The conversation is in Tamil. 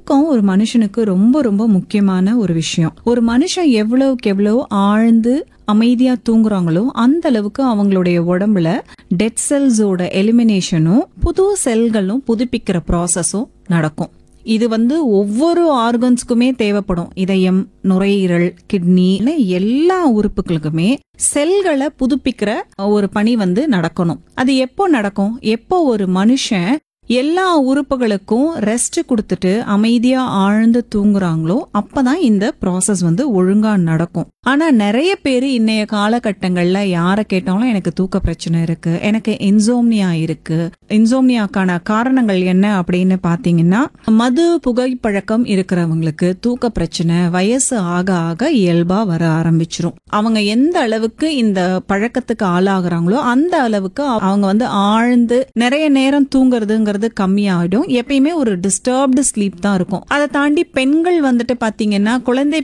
தூக்கம் ஒரு மனுஷனுக்கு ரொம்ப ரொம்ப முக்கியமான ஒரு விஷயம் ஒரு மனுஷன் எவ்வளவுக்கு எவ்வளவு ஆழ்ந்து அமைதியா தூங்குறாங்களோ அந்த அளவுக்கு அவங்களுடைய உடம்புல டெட் செல்ஸோட எலிமினேஷனும் புது செல்களும் புதுப்பிக்கிற ப்ராசஸும் நடக்கும் இது வந்து ஒவ்வொரு ஆர்கன்ஸ்க்குமே தேவைப்படும் இதயம் நுரையீரல் கிட்னி எல்லா உறுப்புகளுக்குமே செல்களை புதுப்பிக்கிற ஒரு பணி வந்து நடக்கணும் அது எப்போ நடக்கும் எப்போ ஒரு மனுஷன் எல்லா உறுப்புகளுக்கும் ரெஸ்ட் கொடுத்துட்டு அமைதியா ஆழ்ந்து தூங்குறாங்களோ அப்பதான் இந்த ப்ராசஸ் வந்து ஒழுங்கா நடக்கும் ஆனா நிறைய பேர் இன்னைய காலகட்டங்கள்ல யார கேட்டாலும் எனக்கு தூக்க பிரச்சனை இருக்கு எனக்கு இன்சோம்னியா இருக்கு இன்சோம்னியாக்கான காரணங்கள் என்ன அப்படின்னு பாத்தீங்கன்னா மது புகைப்பழக்கம் இருக்கிறவங்களுக்கு தூக்க பிரச்சனை வயசு ஆக ஆக இயல்பா வர ஆரம்பிச்சிரும் அவங்க எந்த அளவுக்கு இந்த பழக்கத்துக்கு ஆளாகிறாங்களோ அந்த அளவுக்கு அவங்க வந்து ஆழ்ந்து நிறைய நேரம் தூங்குறதுங்கிறது கம்மியாயிடும் எப்பயுமே ஒரு டிஸ்டர்ப்டு ஸ்லீப் தான் இருக்கும் அதை தாண்டி பெண்கள் வந்துட்டு பாத்தீங்கன்னா குழந்தை